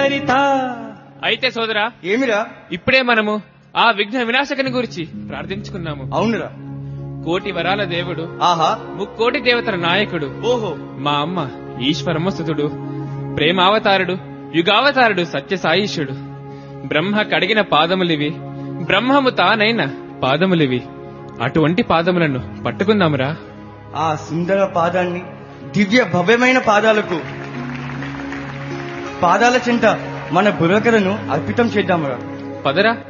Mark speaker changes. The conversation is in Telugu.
Speaker 1: చరిత
Speaker 2: అయితే సోదరా
Speaker 1: ఏమిరా
Speaker 2: ఇప్పుడే మనము ఆ విఘ్న వినాశకుని గురించి ప్రార్థించుకున్నాము
Speaker 1: అవునురా
Speaker 2: కోటి వరాల దేవుడు
Speaker 1: ఆహా
Speaker 2: ముక్కోటి దేవతల నాయకుడు
Speaker 1: ఓహో
Speaker 2: మా అమ్మ ఈశ్వరమస్తుతుడు ప్రేమావతారుడు యుగావతారుడు సత్యసాయిషుడు బ్రహ్మ కడిగిన పాదములివి బ్రహ్మము తానైన పాదములివి అటువంటి పాదములను పట్టుకుందామురా
Speaker 1: ఆ సుందర పాదాన్ని దివ్య భవ్యమైన పాదాలకు పాదాల చెంత మన బుర్రకలను అర్పితం చేద్దామురా
Speaker 2: పదరా